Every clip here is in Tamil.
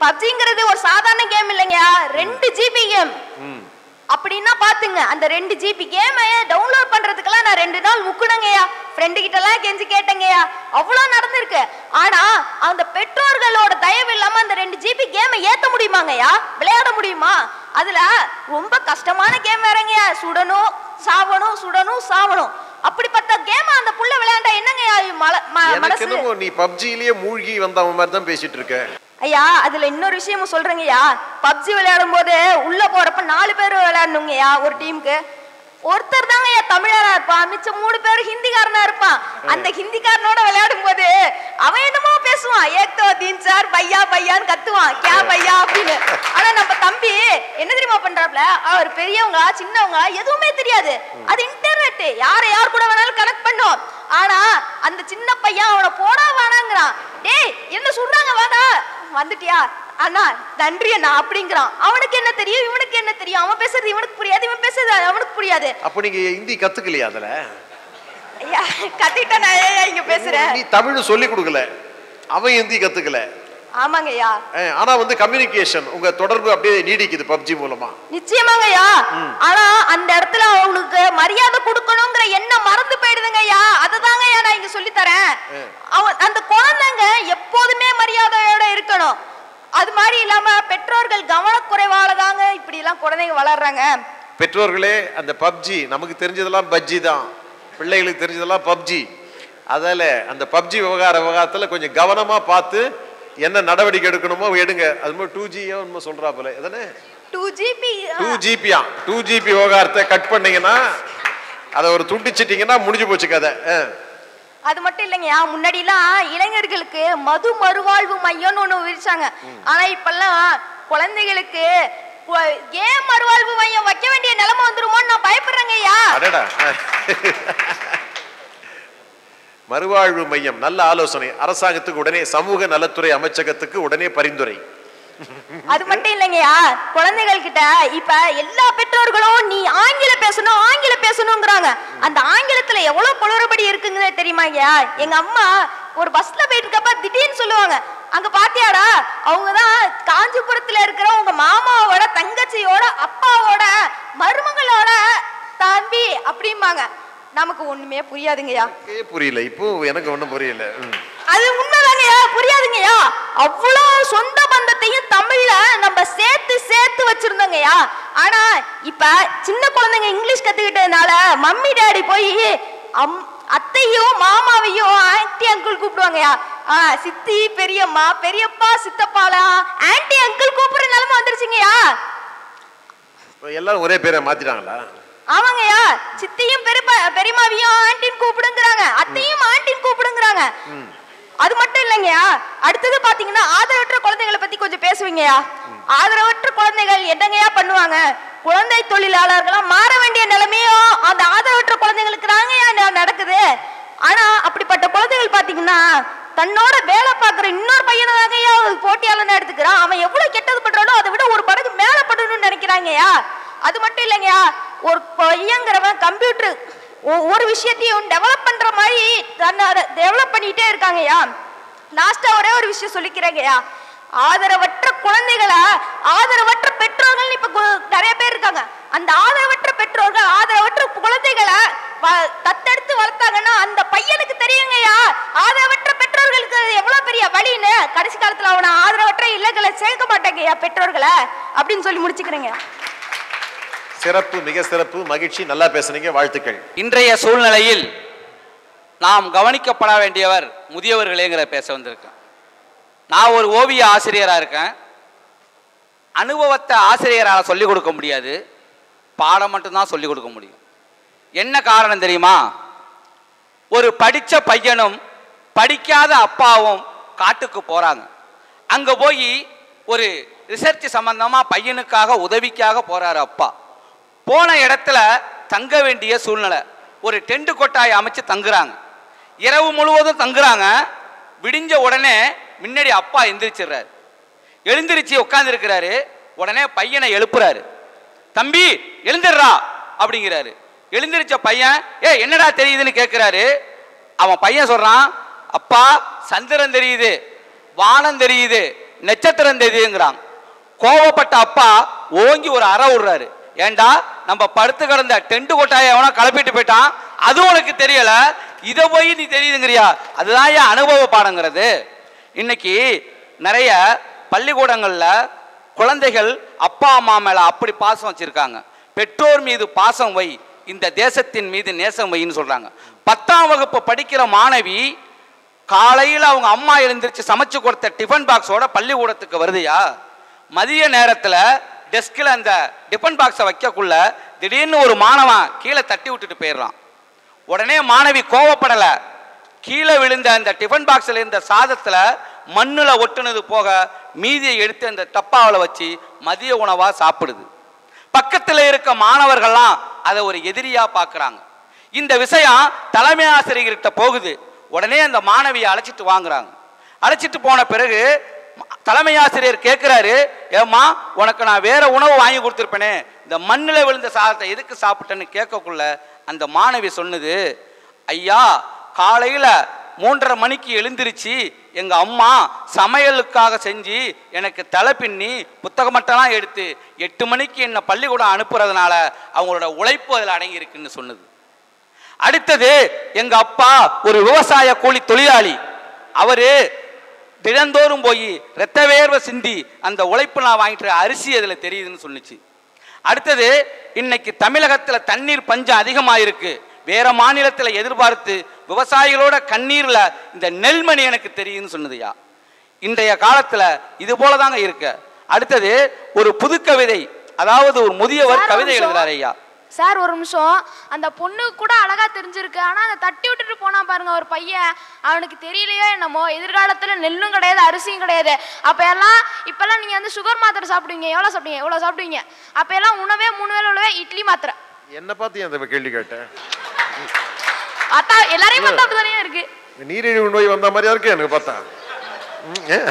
பப்ஜிங்கிறது ஒரு சாதாரண கேம் இல்லைங்க ரெண்டு ஜிபி கேம் அப்படின்னா பாத்துங்க அந்த ரெண்டு ஜிபி கேமை டவுன்லோட் பண்றதுக்கெல்லாம் நான் ரெண்டு நாள் முக்குனங்கய்யா ஃப்ரெண்டு கிட்ட எல்லாம் கெஞ்சி கேட்டேங்கய்யா அவ்வளோ நடந்திருக்கு ஆனா அந்த பெற்றோர்களோட தயவு இல்லாம அந்த ரெண்டு ஜிபி கேமை ஏத்த முடியுமாங்கய்யா விளையாட முடியுமா அதுல ரொம்ப கஷ்டமான கேம் வேறங்கய்யா சுடணும் சாவணும் சுடணும் சாவணும் அப்படிப்பட்ட கேம் அந்த புள்ள விளையாண்டா என்னங்கய்யா மல- ம- எனக்கு மனசு என்னமோ நீ பப்ஜிலேயே மூழ்கி வந்தவன் மாதிரி தான் பேசிட்டு இருக்க ஐயா அதுல இன்னொரு விஷயமும் சொல்றேங்கய்யா பப்ஜி விளையாடும் போது உள்ள போறப்ப நாலு பேர் விளையாடணுங்கய்யா ஒரு டீமுக்கு ஒருத்தர் தாங்க ஐயா தமிழரா இருப்பான் மிச்சம் மூணு பேர் ஹிந்திக்காரனா இருப்பான் அந்த ஹிந்திக்காரனோட விளையாடும் போது அவன் என்னமோ பேசுவான் ஏக்தோ தீன் சார் பையா பையான்னு கத்துவான் கே பையா அப்படின்னு ஆனா நம்ம தம்பி என்ன தெரியுமா பண்றாப்ல அவர் பெரியவங்க சின்னவங்க எதுவுமே தெரியாது அது இன்டர்நெட் யாரை யார் கூட வேணாலும் கனெக்ட் பண்ணும் ஆனா அந்த சின்ன பையன் அவனை போடா வேணாங்கிறான் டேய் என்ன சொல்றாங்க வாடா வந்துட்டியா அண்ணா நன்றி அண்ணா அப்படிங்கிறான் அவனுக்கு என்ன தெரியும் இவனுக்கு என்ன தெரியும் அவன் பேசுறது இவனுக்கு புரியாது இவன் பேசுறது அவனுக்கு புரியாது அப்ப நீங்க ஹிந்தி கத்துக்கலையா அதுல ஐயா கத்திட்ட நான் ஏன் இங்க பேசுறேன் நீ தமிழ் சொல்லி கொடுக்கல அவன் ஹிந்தி கத்துக்கல ஆமாங்க ஐயா அஹ், ஆனா வந்து கம்யூனிகேஷன் உங்க தொடர்பு அப்படியே நீடிக்குது பப்ஜி மூலமா நிச்சயமாங்க ஐயா ஆனா அந்த இடத்துல அவனுக்கு மரியாதை கொடுக்கணுங்கிற எண்ணம் மறந்து போயிடுதுங்க ஐயா அதுதாங்க ஐயா நான் இங்க சொல்லி தரேன் அவன் அந்த குழந்தைங்க எப்போதுமே மரியாதையோட இருக்கணும் அது மாதிரி இல்லாம பெற்றோர்கள் கவனக்குறைவால தாங்க இப்படி எல்லாம் குழந்தைங்க வளர்றாங்க பெற்றோர்களே அந்த பப்ஜி நமக்கு தெரிஞ்சதெல்லாம் பஜ்ஜி தான் பிள்ளைகளுக்கு தெரிஞ்சதெல்லாம் பப்ஜி அதால அந்த பப்ஜி விவகார விவகாரத்துல கொஞ்சம் கவனமா பார்த்து என்ன நடவடிக்கை எடுக்கணுமோ எடுங்க அது மாதிரி டூ ஜியோ உண்மை சொல்றா போல எதானே டூ ஜிபி டூ ஜிபியா டூ ஜிபி விவகாரத்தை கட் பண்ணீங்கன்னா அதை ஒரு துண்டிச்சிட்டீங்கன்னா முடிஞ்சு போச்சு கதை அஹ். அது மட்டும் இல்லைங்கய்யா முன்னாடிலாம் இளைஞர்களுக்கு மது மறுவாழ்வு மையம்னு ஒண்ணு விரிச்சாங்க ஆனா இப்பெல்லாம் குழந்தைகளுக்கு கு- ஏன் மறுவாழ்வு மையம் வைக்க வேண்டிய நிலைமை வந்துருமோன்னு நான் பயப்படுறேங்க ஐயா அடடா மறுவாழ்வு மையம் நல்ல ஆலோசனை அரசாங்கத்துக்கு உடனே சமூக நலத்துறை அமைச்சகத்துக்கு உடனே பரிந்துரை அது மட்டும் இல்லைங்கய்யா குழந்தைகள் கிட்ட இப்ப எல்லா பெற்றோர்களும் நீ ஆங்கில பேசணும் ஆங்கில பேசணுங்கிறாங்க அந்த ஆங்கிலத்துல எவ்வளவு குளறுபடி இருக்குங்க தெரியுமா ஐயா எங்க அம்மா ஒரு பஸ்ல போயிட்டு இருக்கப்ப திடீர்னு சொல்லுவாங்க அங்க பாத்தியாடா அவங்கதான் காஞ்சிபுரத்துல இருக்கிற உங்க மாமாவோட தங்கச்சியோட அப்பாவோட மருமகளோட தம்பி அப்படிம்பாங்க நமக்கு ஒண்ணுமே புரியாதுங்கய்யா எனக்கே புரியல இப்போ எனக்கு ஒண்ணும் புரியல ம். அது உண்மைதாங்கய்யா புரியாதுங்கய்யா அவ்வளோ சொந்த பந்தத்தையும் தமிழ்ல நம்ம சேர்த்து சேர்த்து வச்சிருந்தோங்கய்யா ஆனா இப்ப சின்ன குழந்தைங்க இங்கிலீஷ் கத்துக்கிட்டதுனால மம்மி டாடி போய் அம் அத்தையும் மாமாவையும் ஆன்டி அங்கிள் கூப்பிடுவாங்கய்யா ஆ சித்தி பெரியம்மா பெரியப்பா சித்தப்பாலாம் ஆன்டி அங்கிள் கூப்பிடுற நிலைமை வந்துருச்சுங்கய்யா இப்ப எல்லாரும் ஒரே பேரை மாத்திட்டாங்களா ஆமாங்கய்யா சித்தியும் பெரியப்பா பெரியம்மாவையும் ஆண்டின்னு கூப்பிடுங்கிறாங்க அத்தையும் ஆண்டின்னு கூப்பிடுங்கிறாங்க அது மட்டும் இல்லைங்கய்யா அடுத்தது பாத்தீங்கன்னா ஆதரவற்ற குழந்தைகளை பத்தி கொஞ்சம் பேசுவீங்கய்யா ஆதரவற்ற குழந்தைகள் என்னங்கய்யா பண்ணுவாங்க குழந்தை தொழிலாளர்களா மாற வேண்டிய நிலைமையும் அந்த ஆதரவற்ற குழந்தைங்களுக்கு தாங்கய்யா ந- நடக்குது ஆனா அப்படிப்பட்ட குழந்தைகள் பாத்தீங்கன்னா தன்னோட வேலை பார்க்குற இன்னொரு பையனை தாங்கய்யா போட்டியாளன் எடுத்துக்கிறான் அவன் எவ்வளவு கெட்டது பண்றானோ அதை விட ஒரு படகு மேல படணும்னு நினைக்கிறாங்கய்யா அது மட்டும் இல்லைங்கய்யா ஒரு பையங்கிறவன் கம்ப்யூட்டர் ஒரு விஷயத்தையும் டெவலப் பண்ற மாதிரி தன்னை டெவலப் பண்ணிட்டே இருக்காங்கய்யா லாஸ்டா ஒரே ஒரு விஷயம் சொல்லிக்கிறேங்கய்யா ஆதரவற்ற குழந்தைகளை ஆதரவற்ற பெற்றோர்கள் இப்ப கு- நிறைய பேர் இருக்காங்க அந்த ஆதரவற்ற பெற்றோர்கள் ஆதரவற்ற குழந்தைகளை வ- தத்தெடுத்து வளர்த்தாங்கன்னா அந்த பையனுக்கு தெரியுங்கய்யா ஆதரவற்ற பெற்றோர்களுக்கு அது எவ்வளவு பெரிய வழின்னு கடைசி காலத்துல அவனை ஆதரவற்ற இல்லங்களை சேர்க்க மாட்டாங்கய்யா பெற்றோர்களை அப்படின்னு சொல்லி முடிச்சுக்கிறேங்க சிறப்பு மிக சிறப்பு மகிழ்ச்சி நல்லா பேசுனீங்க வாழ்த்துக்கள் இன்றைய சூழ்நிலையில் நாம் கவனிக்கப்பட வேண்டியவர் முதியவர்களேங்கிற பேச வந்திருக்கேன் நான் ஒரு ஓவிய ஆசிரியராக இருக்கேன் அனுபவத்தை ஆசிரியரால் சொல்லிக் கொடுக்க முடியாது பாடம் மட்டும்தான் சொல்லிக் கொடுக்க முடியும் என்ன காரணம் தெரியுமா ஒரு படித்த பையனும் படிக்காத அப்பாவும் காட்டுக்கு போகிறாங்க அங்கே போய் ஒரு ரிசர்ச் சம்பந்தமாக பையனுக்காக உதவிக்காக போகிறாரு அப்பா போன இடத்துல தங்க வேண்டிய சூழ்நிலை ஒரு டென்ட் கொட்டாய் அமைச்சு தங்குறாங்க இரவு முழுவதும் தங்குறாங்க விடிஞ்ச உடனே முன்னாடி அப்பா எந்திரிச்சிடுறாரு எழுந்திருச்சு உட்காந்துருக்கிறாரு உடனே பையனை எழுப்புறாரு தம்பி எழுந்திடுறா அப்படிங்கிறாரு எழுந்திருச்ச பையன் ஏ என்னடா தெரியுதுன்னு கேட்குறாரு அவன் பையன் சொல்றான் அப்பா சந்திரன் தெரியுது வானம் தெரியுது நட்சத்திரம் தெரியுங்கிறாங்க கோவப்பட்ட அப்பா ஓங்கி ஒரு அறை விடுறாரு ஏண்டா நம்ம படுத்து கிடந்த டென்ட் கொட்டாய எவனோ கிளப்பிட்டு போயிட்டான் அது உனக்கு தெரியல இதை போய் நீ தெரியுதுங்கிறியா அதுதான் என் அனுபவ பாடங்கிறது இன்னைக்கு நிறைய பள்ளிக்கூடங்கள்ல குழந்தைகள் அப்பா அம்மா மேல அப்படி பாசம் வச்சிருக்காங்க பெற்றோர் மீது பாசம் வை இந்த தேசத்தின் மீது நேசம் வைன்னு சொல்றாங்க பத்தாம் வகுப்பு படிக்கிற மாணவி காலையில் அவங்க அம்மா எழுந்திருச்சு சமைச்சு கொடுத்த டிஃபன் பாக்ஸோட பள்ளிக்கூடத்துக்கு வருதுயா மதிய நேரத்தில் டெஸ்கில் அந்த டிஃபன் பாக்ஸை வைக்கக்குள்ள திடீர்னு ஒரு மாணவன் கீழே தட்டி விட்டுட்டு போயிடுறான் உடனே மாணவி கோவப்படலை கீழே விழுந்த அந்த டிஃபன் பாக்ஸில் இருந்த சாதத்தில் மண்ணில் ஒட்டுனது போக மீதியை எடுத்து அந்த டப்பாவில் வச்சு மதிய உணவாக சாப்பிடுது பக்கத்தில் இருக்க மாணவர்கள்லாம் அதை ஒரு எதிரியா பார்க்குறாங்க இந்த விஷயம் தலைமை ஆசிரியர்கிட்ட போகுது உடனே அந்த மாணவியை அழைச்சிட்டு வாங்குறாங்க அழைச்சிட்டு போன பிறகு ம- தலைமை ஆசிரியர் கேட்குறாரு ஏம்மா உனக்கு நான் வேற உணவு வாங்கி கொடுத்துருப்பேனே இந்த மண்ணில் விழுந்த சாதத்தை எதுக்கு சாப்பிட்டேன்னு கேட்கக்குள்ள அந்த மாணவி சொன்னது ஐயா காலையில் மூன்றரை மணிக்கு எழுந்திருச்சு எங்க அம்மா சமையலுக்காக செஞ்சு எனக்கு தலை பின்னி புத்தகமட்டெல்லாம் எடுத்து எட்டு மணிக்கு என்னை பள்ளிக்கூடம் அனுப்புறதுனால அவங்களோட உழைப்பு அதில் அடங்கி இருக்குன்னு சொன்னது அடுத்தது எங்க அப்பா ஒரு விவசாய கூலி தொழிலாளி அவரு தினந்தோறும் போய் ரத்த வேர்வை சிந்தி அந்த உழைப்பு நான் வாங்கிட்டு இருக்க அரிசி அதில் தெரியுதுன்னு சொன்னுச்சு அடுத்தது இன்னைக்கு தமிழகத்தில் தண்ணீர் பஞ்சம் அதிகமாக இருக்கு வேற மாநிலத்தில் எதிர்பார்த்து விவசாயிகளோட கண்ணீர்ல இந்த நெல்மணி எனக்கு தெரியுதுன்னு சொன்னதுயா இன்றைய காலத்துல இது போல தாங்க இருக்கு அடுத்தது ஒரு புது கவிதை அதாவது ஒரு முதியவர் சார், ஒரு கவிதை நிமிஷம். எழுதுறாரு ஐயா சார் ஒரு நிமிஷம் அந்த பொண்ணு கூட அழகா தெரிஞ்சிருக்கு ஆனா அதை தட்டி விட்டுட்டு போனா பாருங்க ஒரு பையன் அவனுக்கு தெரியலையோ என்னமோ எதிர்காலத்துல நெல்லும் கிடையாது அரிசியும் கிடையாது அப்ப எல்லாம் இப்பெல்லாம் நீங்க வந்து சுகர் மாத்திரை சாப்பிடுவீங்க எவ்வளவு சாப்பிடுவீங்க எவ்வளவு சாப்பிடுவீங்க அப்ப எல்லாம் உணவே மூணு வேளை உணவே இட்லி மாத்திரை என்ன பார்த்து அந்த கேள்வி கேட்டேன் அத்தா எல்லாரையும் பார்த்தா அப்படிதானே இருக்கு நீரிழிவு நோய் வந்த மாதிரியா இருக்கு எனக்கு பார்த்தா ம், ஏன்?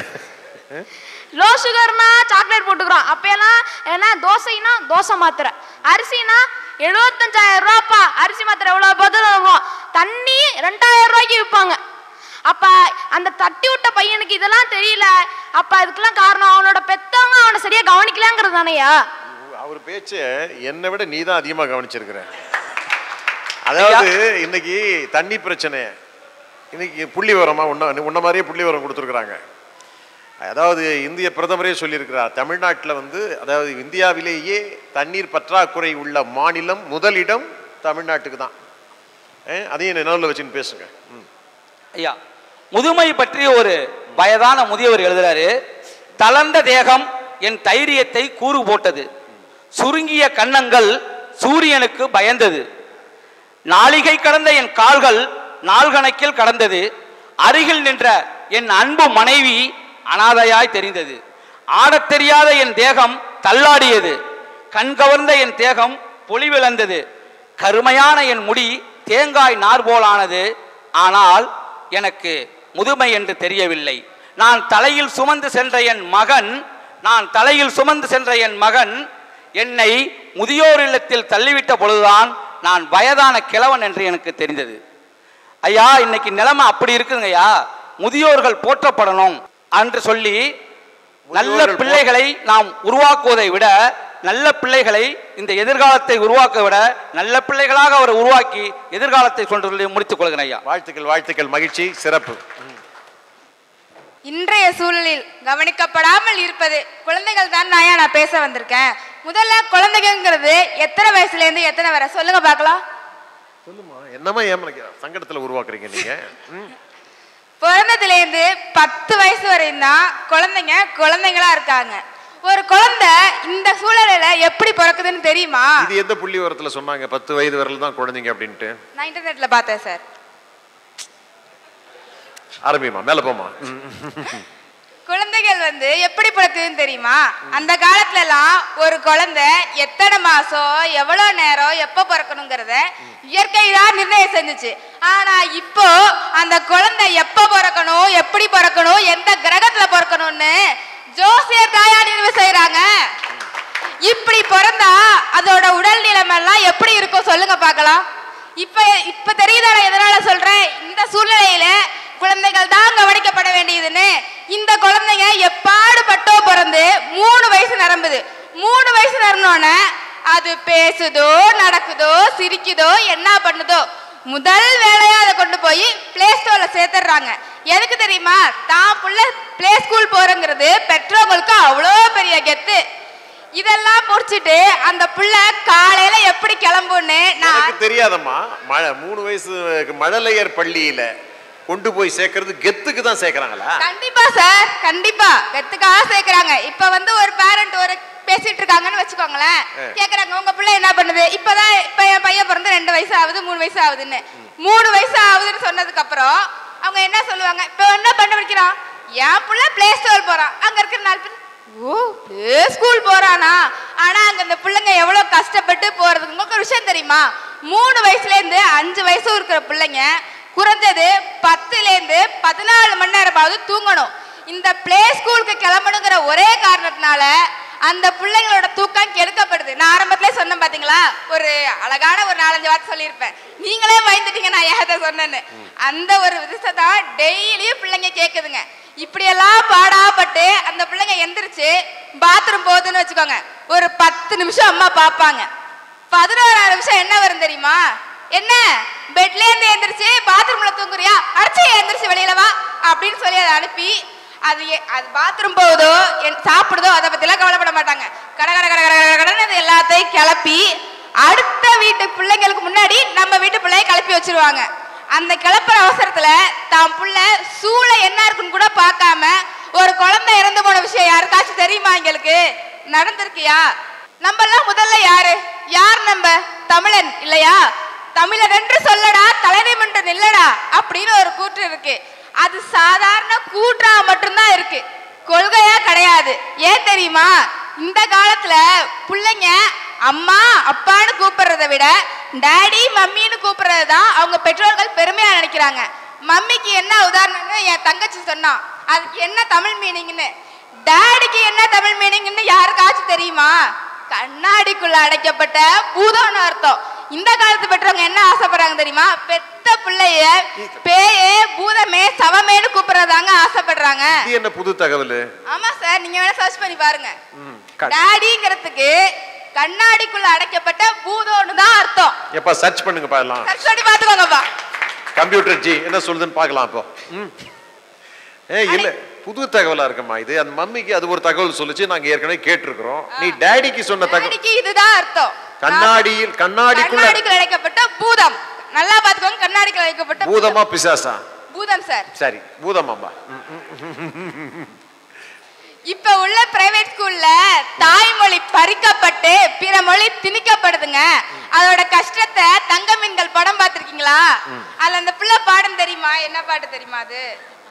லோ சுகர்னா சாக்லேட் போட்டுக்கிறோம் அப்ப எல்லாம் என்ன தோசைனா தோசை மாத்திரை அரிசினா எழுபத்தஞ்சாயிரம் ரூபாப்பா அரிசி மாத்திரை எவ்வளவு பதில் வரும் தண்ணி ரெண்டாயிரம் ரூபாய்க்கு விற்பாங்க அப்ப அந்த தட்டி விட்ட பையனுக்கு இதெல்லாம் தெரியல அப்ப அதுக்கெல்லாம் காரணம் அவனோட பெத்தவங்க அவனை சரியா கவனிக்கலங்கிறது தானேயா அவர் பேச்ச என்னை விட நீ தான் அதிகமா கவனிச்சிருக்கிற அதாவது இன்னைக்கு தண்ணி பிரச்சனை இன்னைக்கு புள்ளி விவரமா உன்ன உன்ன மாதிரியே புள்ளி விவரம் கொடுத்துருக்குறாங்க அதாவது இந்திய பிரதமரே சொல்லியிருக்கிறார் தமிழ்நாட்டில் வந்து அதாவது இந்தியாவிலேயே தண்ணீர் பற்றாக்குறை உள்ள மாநிலம் முதலிடம் தமிழ்நாட்டுக்கு தான் அஹ், அதையும் நினைவில் வச்சுன்னு பேசுங்க ம். ஐயா முதுமை பற்றி ஒரு வயதான முதியவர் எழுதுறாரு தளர்ந்த தேகம் என் தைரியத்தை கூறு போட்டது சுருங்கிய கன்னங்கள் சூரியனுக்கு பயந்தது நாளிகை கடந்த என் கால்கள் நாள்கணக்கில் கடந்தது அருகில் நின்ற என் அன்பு மனைவி அனாதையாய் தெரிந்தது ஆடத் தெரியாத என் தேகம் தள்ளாடியது கண் கவர்ந்த என் தேகம் பொலிவிழந்தது கருமையான என் முடி தேங்காய் நார் போலானது ஆனால் எனக்கு முதுமை என்று தெரியவில்லை நான் தலையில் சுமந்து சென்ற என் மகன் நான் தலையில் சுமந்து சென்ற என் மகன் என்னை முதியோர் இல்லத்தில் தள்ளிவிட்ட பொழுதுதான் நான் வயதான கிழவன் என்று எனக்கு தெரிந்தது ஐயா இன்னைக்கு நிலைமை அப்படி இருக்குங்க ஐயா முதியோர்கள் போற்றப்படணும் என்று சொல்லி நல்ல முதியோர்கள் பிள்ளைகளை நாம் உருவாக்குவதை விட நல்ல பிள்ளைகளை இந்த எதிர்காலத்தை உருவாக்க விட நல்ல பிள்ளைகளாக அவர் உருவாக்கி எதிர்காலத்தை கொண்டு சொல்லி முடித்துக் கொள்கிறேன் ஐயா வாழ்த்துக்கள் வாழ்த்துக்கள் மகிழ்ச்சி சிறப்பு ம். இன்றைய சூழலில் கவனிக்கப்படாமல் இருப்பது குழந்தைகள் தான் நாயா நான் பேச வந்திருக்கேன் முதல்ல குழந்தைங்கிறது எத்தனை வயசுல இருந்து எத்தனை வரை சொல்லுங்க பார்க்கலாம் சொல்லுமா என்னமா ஏமாக்கிறா சங்கடத்துல உருவாக்குறீங்க நீங்க ம். பிறந்ததுல இருந்து பத்து வயசு வரையும் தான் குழந்தைங்க குழந்தைங்களா இருக்காங்க ஒரு குழந்தை இந்த சூழலில எப்படி பிறக்குதுன்னு தெரியுமா இது எந்த புள்ளி விவரத்துல சொன்னாங்க பத்து வயது வரல தான் குழந்தைங்க அப்படின்ட்டு நான் இன்டர்நெட்ல பார்த்தேன் சார் ஆரம்பிமா மேல போமா ம். குழந்தைகள் வந்து எப்படி பிறக்குதுன்னு தெரியுமா அந்த காலத்துல எல்லாம் ஒரு குழந்தை எத்தனை மாசம் எவ்வளவு நேரம் எப்ப பிறக்கணுங்கிறத இயற்கை தான் நிர்ணயம் செஞ்சுச்சு ஆனா இப்போ அந்த குழந்தை எப்ப பிறக்கணும் எப்படி பிறக்கணும் எந்த கிரகத்துல பிறக்கணும்னு ஜோசியர் தாயா நினைவு செய்யறாங்க இப்படி பிறந்தா அதோட உடல் நிலைமெல்லாம் எப்படி இருக்கும் சொல்லுங்க பார்க்கலாம் இப்ப இப்ப தெரியுதா நான் எதனால சொல்றேன் இந்த சூழ்நிலையில குழந்தைகள் தான் கவனிக்கப்பட வேண்டியதுன்னு இந்த குழந்தைங்க எப்பாடு மூணு வயசு வரணும்னு அது பேசுதோ நடக்குதோ சிரிக்குதோ என்ன பண்ணுதோ முதல் வேலையா அதை கொண்டு போய் பிளே ஸ்டோர்ல சேர்த்துடுறாங்க எதுக்கு தெரியுமா தான் புள்ள பிளே ஸ்கூல் போறங்கிறது பெற்றோர்களுக்கு அவ்வளோ பெரிய கெத்து இதெல்லாம் முடிச்சிட்டு அந்த புள்ள காலையில எப்படி கிளம்புன்னு நான் எனக்கு தெரியாதம்மா மழை மூணு வயசு மழலையர் பள்ளியில கொண்டு போய் சேர்க்கறது கெத்துக்கு தான் சேர்க்கறாங்களா கண்டிப்பா சார் கண்டிப்பா கத்துக்காக சேர்க்கறாங்க இப்ப வந்து ஒரு பேரண்ட் ஒரு பேசிட்டு இருக்காங்கன்னு வச்சுக்கோங்களேன் ஆ. கேக்குறாங்க உங்க பிள்ளை என்ன பண்ணுது இப்பதான் இப்ப என் பையன் பிறந்து ரெண்டு வயசு ஆகுது மூணு வயசு ஆகுதுன்னு மூணு வயசு ஆகுதுன்னு சொன்னதுக்கு அப்புறம் அவங்க என்ன சொல்லுவாங்க இப்ப என்ன பண்ண வைக்கிறான் என் புள்ள பிளே ஸ்டோர் போறான் அங்க இருக்கிற நாலு பேர் ஓ பிளே ஸ்கூல் போறானா ஆனா அங்க இந்த பிள்ளைங்க எவ்வளவு கஷ்டப்பட்டு போறதுக்கு உங்களுக்கு ஒரு விஷயம் தெரியுமா மூணு வயசுல இருந்து அஞ்சு வயசு இருக்கிற பிள்ளைங்க குறைஞ்சது பத்துல இருந்து பதினாலு மணி நேரமாவது தூங்கணும் இந்த பிளே ஸ்கூலுக்கு கிளம்பணுங்கிற ஒரே காரணத்தினால அந்த பிள்ளைங்களோட தூக்கம் கெடுக்கப்படுது நான் ஆரம்பத்திலே சொன்னேன் பாத்தீங்களா ஒரு அழகான ஒரு நாலஞ்சு வார்த்தை சொல்லியிருப்பேன் நீங்களே பயந்துட்டீங்க நான் ஏகத்தை சொன்னேன்னு அந்த ஒரு விஷயத்தை தான் டெய்லியும் பிள்ளைங்க கேக்குதுங்க இப்படியெல்லாம் பாடாப்பட்டு அந்த பிள்ளைங்க எந்திரிச்சு பாத்ரூம் போகுதுன்னு வச்சுக்கோங்க ஒரு பத்து நிமிஷம் அம்மா பார்ப்பாங்க பதினோராறு நிமிஷம் என்ன வரும் தெரியுமா என்ன பெட்ல இருந்து எந்திரிச்சு பாத்ரூம்ல தூங்குறியா அடிச்சு எந்திரிச்சு வெளியில வா அப்படின்னு சொல்லி அதை அனுப்பி அது எ- அது பாத்ரூம் போகுதோ என் சாப்பிடுதோ அதை பத்திலாம் கவலைப்பட மாட்டாங்க கட கட கட கட கட கடன்னு அது எல்லாத்தையும் கிளப்பி அடுத்த வீட்டு பிள்ளைங்களுக்கு முன்னாடி நம்ம வீட்டு பிள்ளைய கிளப்பி வச்சிருவாங்க அந்த கிளப்புற அவசரத்துல தான் புள்ள சூளை என்ன இருக்குன்னு கூட பார்க்காம ஒரு குழந்தை இறந்து போன விஷயம் யாருக்காச்சும் தெரியுமா எங்களுக்கு நடந்திருக்கியா நம்ம எல்லாம் முதல்ல யாரு யார் நம்ம தமிழன் இல்லையா தமிழன் என்று சொல்லடா தலைநிமின்று நில்லடா அப்படின்னு ஒரு கூற்று இருக்கு அது சாதாரண கூற்றா மட்டும்தான் இருக்கு கொள்கையா கிடையாது ஏன் தெரியுமா இந்த காலத்துல பிள்ளைங்க அம்மா அப்பான்னு கூப்பிடுறத விட டாடி மம்மின்னு கூப்பிடுறது தான் அவங்க பெற்றோர்கள் பெருமையா நினைக்கிறாங்க மம்மிக்கு என்ன உதாரணம்னு என் தங்கச்சி சொன்னான் அதுக்கு என்ன தமிழ் மீனிங்னு டாடிக்கு என்ன தமிழ் மீனிங்னு யாருக்காச்சும் தெரியுமா கண்ணாடிக்குள்ள அடைக்கப்பட்ட பூதம்னு அர்த்தம் இந்த காலத்து பெற்றவங்க என்ன ஆசைப்படுறாங்க தெரியுமா பெத்த பிள்ளைய பேயே பூதமே சவமேன்னு கூப்பிடுறதாங்க ஆசைப்படுறாங்க இது என்ன புது தகவல் ஆமா சார் நீங்க வேணா சர்ச் பண்ணி பாருங்க ம், க- டாடிங்கிறதுக்கு கண்ணாடிக்குள்ள அடைக்கப்பட்ட பூதம்னு தான் அர்த்தம் எப்பா சர்ச் பண்ணுங்க பாக்கலாம் சர்ச் பண்ணி பாத்துக்கோங்கப்பா கம்ப்யூட்டர் ஜி என்ன சொல்லுதுன்னு பார்க்கலாம் அப்போ ம் ஏ இல்ல புது தகவலா இருக்குமா இது அந்த மம்மிக்கு அது ஒரு தகவல் சொல்லுச்சு நாங்க ஏற்கனவே கேட்டிருக்கிறோம் நீ டேடிக்கு சொன்ன தகவல் டாடிக்கு இதுதான் அர்த்தம் கண்ணாடியில் கண்ணாடிக்குள்ள கண்ணாடிக்குள்ள அடைக்கப்பட்ட பூதம் நல்லா பாத்துக்கோங்க கண்ணாடிக்குள்ள அடைக்கப்பட்ட பூதம். பூதமா பிசாசா பூதம் சார் சரி பூதமாம்பா ம், இப்ப உள்ள பிரைவேட் ஸ்கூல்ல தாய்மொழி பறிக்கப்பட்டு பிற மொழி திணிக்கப்படுதுங்க அதோட கஷ்டத்தை தங்க மீன்கள் படம் பார்த்திருக்கீங்களா அதுல அந்த பிள்ளை பாடம் தெரியுமா என்ன பாட்டு தெரியுமா அது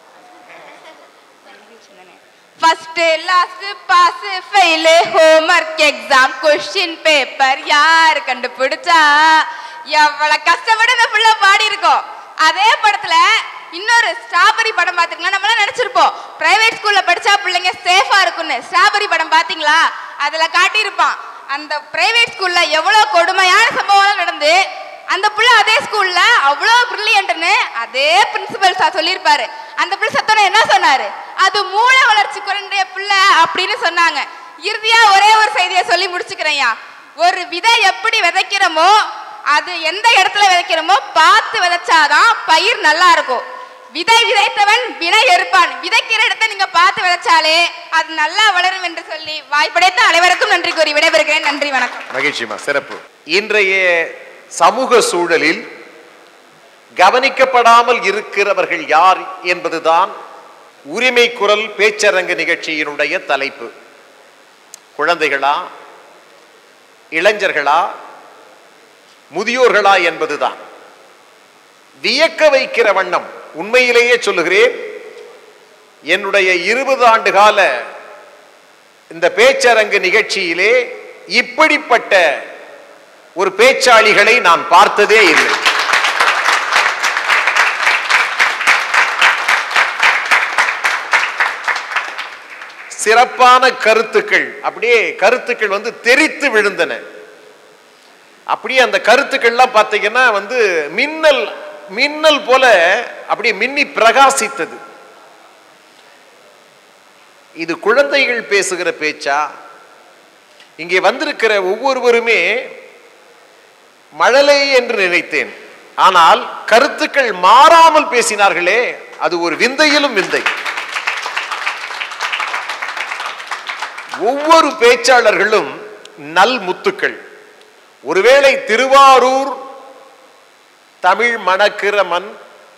first last pass fail homework exam question paper யார் கண்டுபிடிச்சா எவ்வளவு கஷ்டப்பட்டு இந்த பிள்ளை பாடி இருக்கோம் அதே படத்துல இன்னொரு ஸ்ட்ராபெரி படம் பாத்தீங்களா நம்மளாம் நினைச்சிருப்போம் பிரைவேட் ஸ்கூல்ல படிச்சா பிள்ளைங்க சேஃபா இருக்கும்னு ஸ்ட்ராபெரி படம் பாத்தீங்களா அதுல காட்டியிருப்பான் அந்த பிரைவேட் ஸ்கூல்ல எவ்வளவு கொடுமையான சம்பவம் நடந்து அந்த புள்ள அதே ஸ்கூல்ல அவ்வளோ பிரில்லியன்ட்னு அதே பிரின்சிபல் சார் சொல்லியிருப்பாரு அந்த பிள்ளை சத்தோட என்ன சொன்னாரு அது மூளை வளர்ச்சி குறைந்த பிள்ளை அப்படின்னு சொன்னாங்க இறுதியா ஒரே ஒரு செய்தியை சொல்லி முடிச்சுக்கிறேன்யா ஒரு விதை எப்படி விதைக்கிறோமோ அது எந்த இடத்துல விதைக்கிறோமோ பார்த்து விதைச்சாதான் பயிர் நல்லா இருக்கும் விதை விதைத்தவன் வினை எருப்பான் விதைக்கிற இடத்தை நீங்க பார்த்து விதைச்சாலே அது நல்லா வளரும் என்று சொல்லி வாய்ப்படைத்த அனைவருக்கும் நன்றி கூறி விடைபெறுகிறேன் நன்றி வணக்கம் மகிழ்ச்சிமா சிறப்பு இன்றைய சமூக சூழலில் கவனிக்கப்படாமல் இருக்கிறவர்கள் யார் என்பதுதான் உரிமை குரல் பேச்சரங்கு நிகழ்ச்சியினுடைய தலைப்பு குழந்தைகளா இளைஞர்களா முதியோர்களா என்பதுதான் வியக்க வைக்கிற வண்ணம் உண்மையிலேயே சொல்லுகிறேன் என்னுடைய இருபது ஆண்டு கால இந்த பேச்சரங்கு நிகழ்ச்சியிலே இப்படிப்பட்ட ஒரு பேச்சாளிகளை நான் பார்த்ததே இல்லை சிறப்பான கருத்துக்கள் அப்படியே கருத்துக்கள் வந்து தெரித்து விழுந்தன அப்படியே அந்த கருத்துக்கள்லாம் பார்த்தீங்கன்னா வந்து மின்னல் மின்னல் போல அப்படியே மின்னி பிரகாசித்தது இது குழந்தைகள் பேசுகிற பேச்சா இங்கே வந்திருக்கிற ஒவ்வொருவருமே மழலை என்று நினைத்தேன் ஆனால் கருத்துக்கள் மாறாமல் பேசினார்களே அது ஒரு விந்தையிலும் விந்தை ஒவ்வொரு பேச்சாளர்களும் நல் முத்துக்கள் ஒருவேளை திருவாரூர் தமிழ் மணக்கிற மண்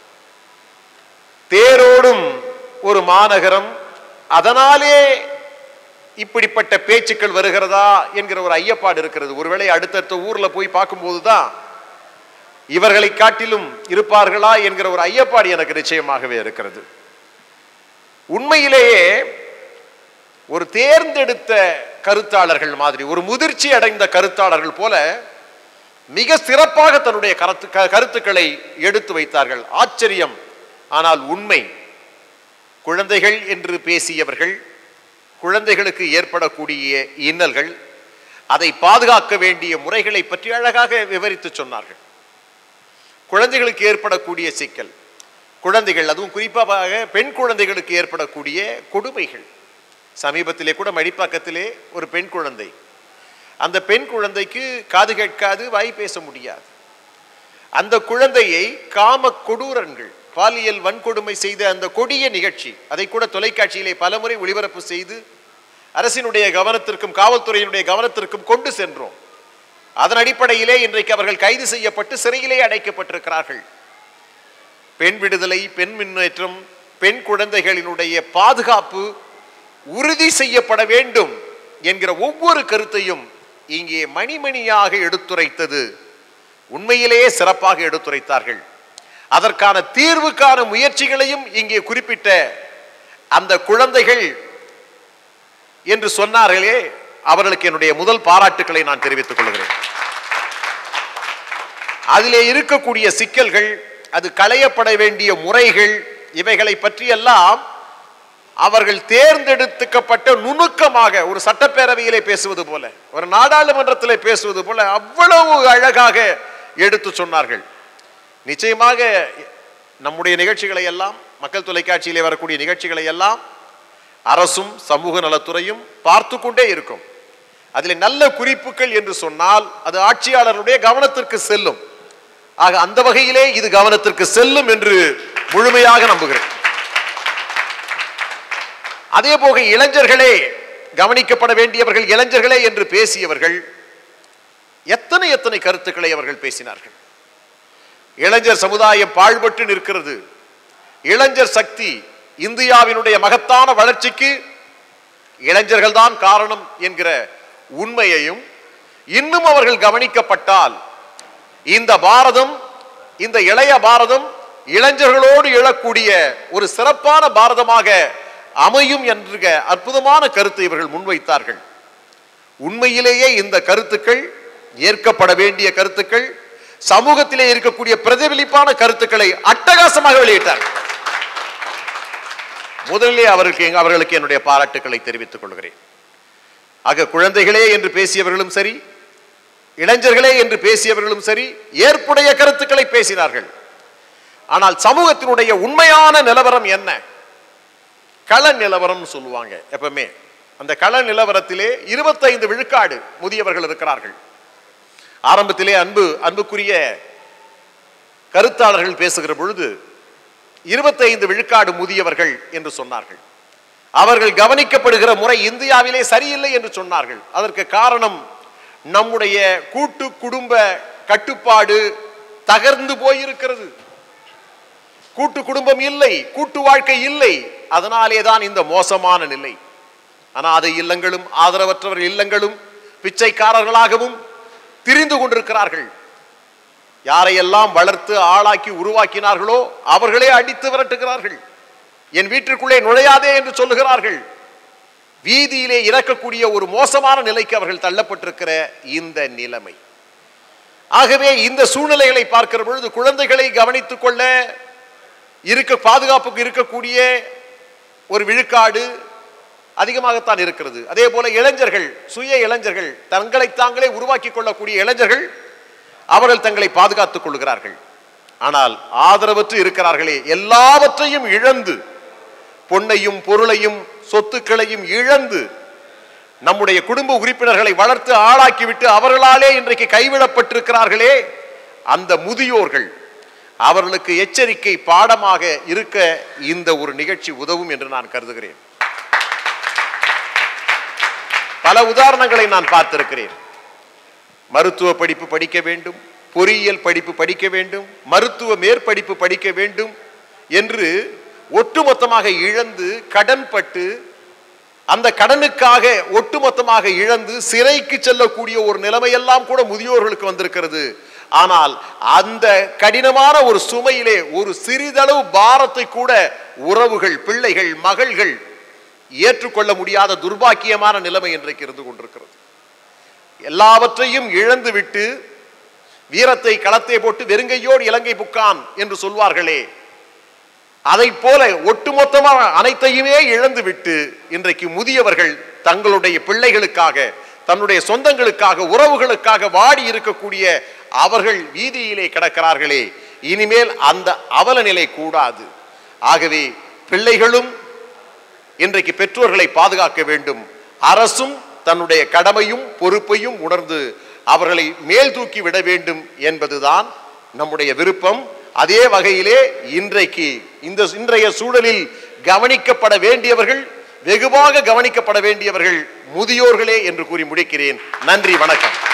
தேரோடும் ஒரு மாநகரம் அதனாலே இப்படிப்பட்ட பேச்சுக்கள் வருகிறதா என்கிற ஒரு ஐயப்பாடு இருக்கிறது ஒருவேளை அடுத்தடுத்த ஊர்ல போய் பார்க்கும்போது தான் இவர்களை காட்டிலும் இருப்பார்களா என்கிற ஒரு ஐயப்பாடு எனக்கு நிச்சயமாகவே இருக்கிறது உண்மையிலேயே ஒரு தேர்ந்தெடுத்த கருத்தாளர்கள் மாதிரி ஒரு முதிர்ச்சி அடைந்த கருத்தாளர்கள் போல மிக சிறப்பாக தன்னுடைய கருத்து க- கருத்துக்களை எடுத்து வைத்தார்கள் ஆச்சரியம் ஆனால் உண்மை குழந்தைகள் என்று பேசியவர்கள் குழந்தைகளுக்கு ஏற்படக்கூடிய இன்னல்கள் அதை பாதுகாக்க வேண்டிய முறைகளை பற்றி அழகாக விவரித்து சொன்னார்கள் குழந்தைகளுக்கு ஏற்படக்கூடிய சிக்கல் குழந்தைகள் அதுவும் குறிப்பாக பெண் குழந்தைகளுக்கு ஏற்படக்கூடிய கொடுமைகள் சமீபத்திலே கூட மடிப்பாக்கத்திலே ஒரு பெண் குழந்தை அந்த பெண் குழந்தைக்கு காது கேட்காது வாய் பேச முடியாது அந்த குழந்தையை காம கொடூரன்கள் பாலியல் வன்கொடுமை செய்த அந்த கொடிய நிகழ்ச்சி அதை கூட தொலைக்காட்சியிலே பலமுறை ஒளிபரப்பு செய்து அரசினுடைய கவனத்திற்கும் காவல்துறையினுடைய கவனத்திற்கும் கொண்டு சென்றோம் அதன் அடிப்படையிலே இன்றைக்கு அவர்கள் கைது செய்யப்பட்டு சிறையிலே அடைக்கப்பட்டிருக்கிறார்கள் பெண் விடுதலை பெண் முன்னேற்றம் பெண் குழந்தைகளினுடைய பாதுகாப்பு உறுதி செய்யப்பட வேண்டும் என்கிற ஒவ்வொரு கருத்தையும் இங்கே மணிமணியாக எடுத்துரைத்தது உண்மையிலேயே சிறப்பாக எடுத்துரைத்தார்கள் அதற்கான தீர்வுக்கான முயற்சிகளையும் இங்கே குறிப்பிட்ட அந்த குழந்தைகள் என்று சொன்னார்களே அவர்களுக்கு என்னுடைய முதல் பாராட்டுக்களை நான் தெரிவித்துக் கொள்கிறேன் அதிலே இருக்கக்கூடிய சிக்கல்கள் அது களையப்பட வேண்டிய முறைகள் இவைகளை பற்றியெல்லாம் அவர்கள் தேர்ந்தெடுத்துக்கப்பட்ட நுணுக்கமாக ஒரு சட்டப்பேரவையிலே பேசுவது போல ஒரு நாடாளுமன்றத்திலே பேசுவது போல அவ்வளவு அழகாக எடுத்து சொன்னார்கள் நிச்சயமாக நம்முடைய நிகழ்ச்சிகளை எல்லாம் மக்கள் தொலைக்காட்சியிலே வரக்கூடிய நிகழ்ச்சிகளை எல்லாம் அரசும் சமூக நலத்துறையும் பார்த்து கொண்டே இருக்கும் அதில் நல்ல குறிப்புகள் என்று சொன்னால் அது ஆட்சியாளருடைய கவனத்திற்கு செல்லும் ஆக அந்த வகையிலே இது கவனத்திற்கு செல்லும் என்று முழுமையாக நம்புகிறேன் அதே போக இளைஞர்களே கவனிக்கப்பட வேண்டியவர்கள் இளைஞர்களே என்று பேசியவர்கள் எத்தனை எத்தனை கருத்துக்களை அவர்கள் பேசினார்கள் இளைஞர் சமுதாயம் பாழ்பட்டு நிற்கிறது இளைஞர் சக்தி இந்தியாவினுடைய மகத்தான வளர்ச்சிக்கு இளைஞர்கள் தான் காரணம் என்கிற உண்மையையும் இன்னும் அவர்கள் கவனிக்கப்பட்டால் இந்த பாரதம் இந்த இளைய பாரதம் இளைஞர்களோடு எழக்கூடிய ஒரு சிறப்பான பாரதமாக அமையும் என்ற அற்புதமான கருத்தை இவர்கள் முன்வைத்தார்கள் உண்மையிலேயே இந்த கருத்துக்கள் ஏற்கப்பட வேண்டிய கருத்துக்கள் சமூகத்திலே இருக்கக்கூடிய பிரதிபலிப்பான கருத்துக்களை அட்டகாசமாக வெளியிட்டார்கள் முதலிலே அவருக்கு அவர்களுக்கு என்னுடைய பாராட்டுக்களை தெரிவித்துக் கொள்கிறேன் ஆக குழந்தைகளே என்று பேசியவர்களும் சரி இளைஞர்களே என்று பேசியவர்களும் சரி ஏற்புடைய கருத்துக்களை பேசினார்கள் ஆனால் சமூகத்தினுடைய உண்மையான நிலவரம் என்ன கள நிலவரம் சொல்லுவாங்க எப்பவுமே அந்த கள நிலவரத்திலே இருபத்தைந்து விழுக்காடு முதியவர்கள் இருக்கிறார்கள் ஆரம்பத்திலே அன்பு அன்புக்குரிய கருத்தாளர்கள் பேசுகிற பொழுது இருபத்தைந்து விழுக்காடு முதியவர்கள் என்று சொன்னார்கள் அவர்கள் கவனிக்கப்படுகிற முறை இந்தியாவிலே சரியில்லை என்று சொன்னார்கள் அதற்கு காரணம் நம்முடைய கூட்டு குடும்ப கட்டுப்பாடு தகர்ந்து போயிருக்கிறது கூட்டு குடும்பம் இல்லை கூட்டு வாழ்க்கை இல்லை அதனாலே தான் இந்த மோசமான நிலை அனாதை இல்லங்களும் ஆதரவற்றவர் இல்லங்களும் பிச்சைக்காரர்களாகவும் திரிந்து கொண்டிருக்கிறார்கள் யாரையெல்லாம் வளர்த்து ஆளாக்கி உருவாக்கினார்களோ அவர்களே அடித்து விரட்டுகிறார்கள் என் வீட்டிற்குள்ளே நுழையாதே என்று சொல்லுகிறார்கள் வீதியிலே இறக்கக்கூடிய ஒரு மோசமான நிலைக்கு அவர்கள் தள்ளப்பட்டிருக்கிற இந்த நிலைமை ஆகவே இந்த சூழ்நிலைகளை பார்க்கிற பொழுது குழந்தைகளை கவனித்துக் கொள்ள இருக்க பாதுகாப்புக்கு இருக்கக்கூடிய ஒரு விழுக்காடு அதிகமாகத்தான் இருக்கிறது அதே போல இளைஞர்கள் சுய இளைஞர்கள் தங்களை தாங்களே உருவாக்கி கொள்ளக்கூடிய இளைஞர்கள் அவர்கள் தங்களை பாதுகாத்துக் கொள்கிறார்கள் ஆனால் ஆதரவற்று இருக்கிறார்களே எல்லாவற்றையும் இழந்து பொன்னையும் பொருளையும் சொத்துக்களையும் இழந்து நம்முடைய குடும்ப உறுப்பினர்களை வளர்த்து ஆளாக்கிவிட்டு அவர்களாலே இன்றைக்கு கைவிடப்பட்டிருக்கிறார்களே அந்த முதியோர்கள் அவர்களுக்கு எச்சரிக்கை பாடமாக இருக்க இந்த ஒரு நிகழ்ச்சி உதவும் என்று நான் கருதுகிறேன் பல உதாரணங்களை நான் பார்த்திருக்கிறேன் மருத்துவ படிப்பு படிக்க வேண்டும் பொறியியல் படிப்பு படிக்க வேண்டும் மருத்துவ மேற்படிப்பு படிக்க வேண்டும் என்று ஒட்டுமொத்தமாக இழந்து கடன்பட்டு அந்த கடனுக்காக ஒட்டுமொத்தமாக இழந்து சிறைக்கு செல்லக்கூடிய ஒரு நிலைமையெல்லாம் கூட முதியோர்களுக்கு வந்திருக்கிறது ஆனால் அந்த கடினமான ஒரு சுமையிலே ஒரு சிறிதளவு பாரத்தை கூட உறவுகள் பிள்ளைகள் மகள்கள் ஏற்றுக்கொள்ள முடியாத துர்பாக்கியமான நிலைமை இன்றைக்கு இருந்து கொண்டிருக்கிறது எல்லாவற்றையும் இழந்து விட்டு வீரத்தை களத்தை போட்டு வெறுங்கையோடு இலங்கை புக்கான் என்று சொல்வார்களே அதை போல ஒட்டுமொத்தமாக அனைத்தையுமே இழந்து விட்டு இன்றைக்கு முதியவர்கள் தங்களுடைய பிள்ளைகளுக்காக தன்னுடைய சொந்தங்களுக்காக உறவுகளுக்காக வாடி இருக்கக்கூடிய அவர்கள் வீதியிலே கிடக்கிறார்களே இனிமேல் அந்த அவல நிலை கூடாது ஆகவே பிள்ளைகளும் இன்றைக்கு பெற்றோர்களை பாதுகாக்க வேண்டும் அரசும் தன்னுடைய கடமையும் பொறுப்பையும் உணர்ந்து அவர்களை மேல் தூக்கி விட வேண்டும் என்பதுதான் நம்முடைய விருப்பம் அதே வகையிலே இன்றைக்கு இந்த இன்றைய சூழலில் கவனிக்கப்பட வேண்டியவர்கள் வெகுவாக கவனிக்கப்பட வேண்டியவர்கள் முதியோர்களே என்று கூறி முடிக்கிறேன் நன்றி வணக்கம்